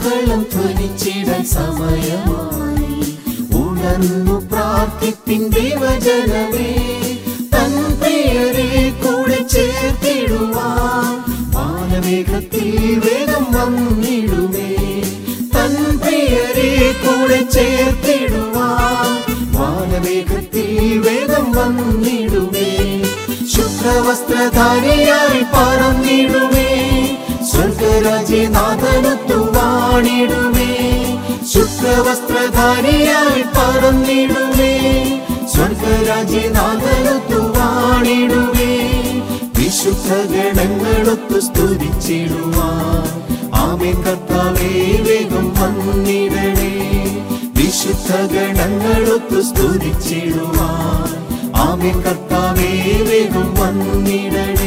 കാഹളം ധ്വനിച്ചിടാൻ സമയമായി ഉണർന്നു പ്രാർത്ഥിപ്പിൻ ദൈവജനമേ തൻ പ്രിയരെ കൂടെ ചേർത്തിടുവാൻ മാനവേഗത്തിൽ വേഗം വന്നിടുമേ തൻ പ്രിയരെ കൂടെ ചേർത്തിടുവാൻ മാനവേഗത്തിൽ വേഗം വന്നിടുമേ ശുക്രവസ്ത്രധാരിയായി പറന്നിടുമേ സ്വർഗരാജ്യനാഥനത്തു വാണിടുമേ ശുക്രവസ്ത്രധാരിയായി പറന്നിടുമേ സ്വർഗരാജ്യനാഥനത്തു വാണിടുമേ വിശുദ്ധ ഗണങ്ങളൊത്തു സ്തുതിച്ചിടുവാൻ ആമേൻ കർത്താവേ വേഗം വന്നിടണേ വിശുദ്ധ ഗണങ്ങളൊത്തു സ്തുതിച്ചിടുവാൻ ആമേൻ കർത്താവേ വേഗം വന്നിടണേ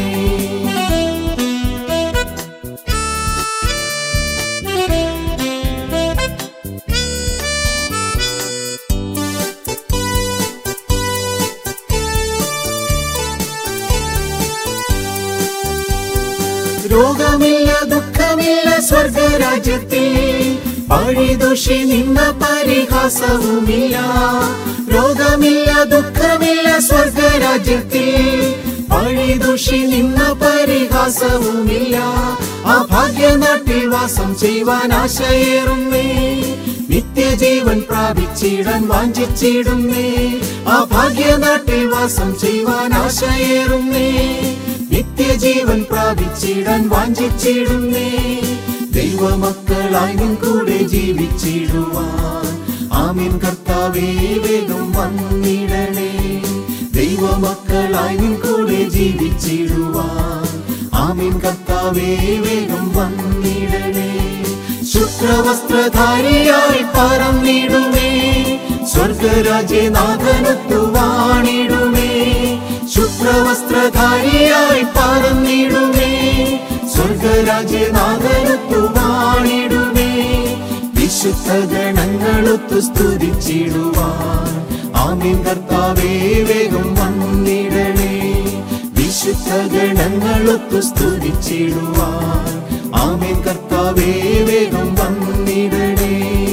രോഗമില്ല ദുഃഖമില്ല സ്വർഗരാജ്യത്തിൽ പഴിദോഷി നിന്ന പരിഹാസവുമില്ല രോഗമില്ല ദുഃഖമില്ല സ്വർഗരാജ്യത്തിൽ പഴിദോഷി നിന്ന പരിഹാസവുമില്ല ആ ഭാഗ്യനാട്ടിൽ വാസം ചെയ്യുവാൻ ആശയേറുന്നേ നിത്യജീവൻ പ്രാപിച്ചിടാൻ വാഞ്ചിച്ചിടുന്നേ ആ ഭാഗ്യനാട്ടിൽ വാസം ചെയ്യുവാൻ ആശയേറുന്നേ നിത്യജീവൻ പ്രാപിച്ചിടാൻ വാഞ്ചിച്ചിടുന്നേ ദൈവമക്കളായി നിൻ കൂടെ ജീവിച്ചിടുവാൻ ആമീൻ കർത്താവേ വേഗം വന്നിടണേ ദൈവമക്കളായി നിൻ കൂടെ ജീവിച്ചിടുവാൻ ആമീൻ കർത്താവേ വേഗം വന്നിടണേ ശുക്രവസ്ത്രധാരിയായി പറന്നിടുമേ സ്വർഗരാജ്യനാഥനത്തു വാണിടുമേ ശുക്രവസ്ത്രധാരിയായി പറന്നിടുമേ സ്വർഗരാജ്യനാഥനത്തു വാണിടുമേ വിശുദ്ധ ഗണങ്ങളൊത്തു സ്തുതിച്ചിടുവാൻ ആമീൻ കർത്താവേ വേഗം വന്നിടണേ വിശുദ്ധ ഗണങ്ങളൊത്തു സ്തുതിച്ചിടുവാൻ ആമീൻ കർത്താവേ വേഗം വന്നിടണേ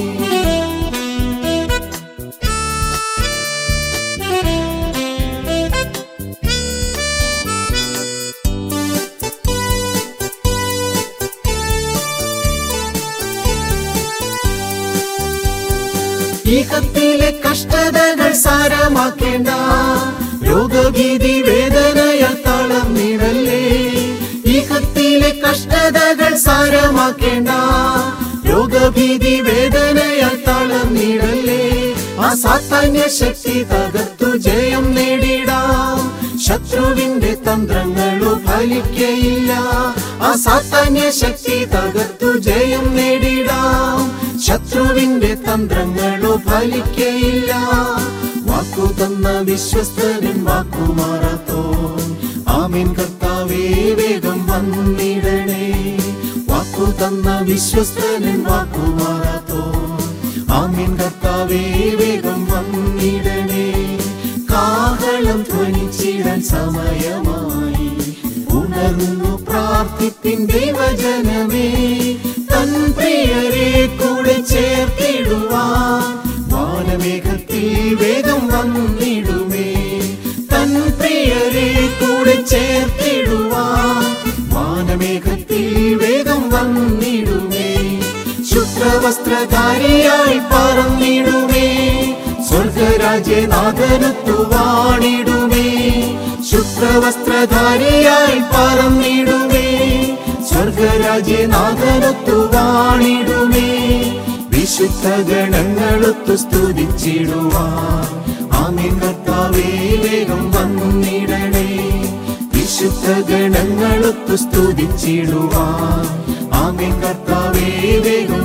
ഈ കത്തിലെ കഷ്ടതകൾ സാരമാക്കേണ്ട രോഗഭീതി വേദനയാൽ തളർന്നിടല്ലേ ഈ കത്തിലെ കഷ്ടതകൾ സാരമാക്കേണ്ട രോഗഭീതി വേദനയാൽ തളർന്നിടല്ലേ ആ സാത്താന്യ ശക്തി തകർത്തു ജയം നേടിടാം ശത്രുവിന്റെ തന്ത്രങ്ങളോ ഫലിക്കയില്ല ആ സാത്താന്യ ശക്തി തകർത്തു ജയം നേടിടാം ശത്രുവിന്റെ തന്ത്രങ്ങളോ ഫലിക്കയില്ല വാക്കു തന്ന വിശ്വസ്തരൻ വാക്കുമാറാത്തോ ആമീൻ കർത്താവേ വേഗം വന്നിടണേ വാക്കു തന്ന വിശ്വസ്തരൻ വാക്കുമാറാത്തോ ആമീൻ കർത്താവേ വേഗം വന്നിടണേ കാഹളം ധ്വനിച്ചിടാൻ സമയമായി ഉണർന്നു പ്രാർത്ഥിപ്പിൻ ദൈവജനമേ തൻ പ്രിയരെ കൂടെ ചേർത്തിടുവാൻ വാനമേഘത്തിൽ വേഗം വന്നിടുമേ തൻ പ്രിയരെ കൂടെ ചേർത്തിടുവാൻ വാനമേഘത്തിൽ വേഗം വന്നിടുമേ ശുക്രവസ്ത്രധാരിയായി പറന്നിടുമേ സ്വർഗരാജ്യനാഥനത്തു വാണിടുമേ ശുക്രവസ്ത്രധാരിയായി പറന്നിടുമേ സ്വർഗരാജ്യനാഥനത്തു വാണിടുമേ വിശുദ്ധ ഗണങ്ങളൊത്തു സ്തുതിച്ചിടുവാൻ ആമീൻ കർത്താവേ വേഗം വന്നിടണേ വിശുദ്ധ ഗണങ്ങളൊത്തു സ്തുതിച്ചിടുവാൻ ആമീൻ കർത്താവേ വേഗം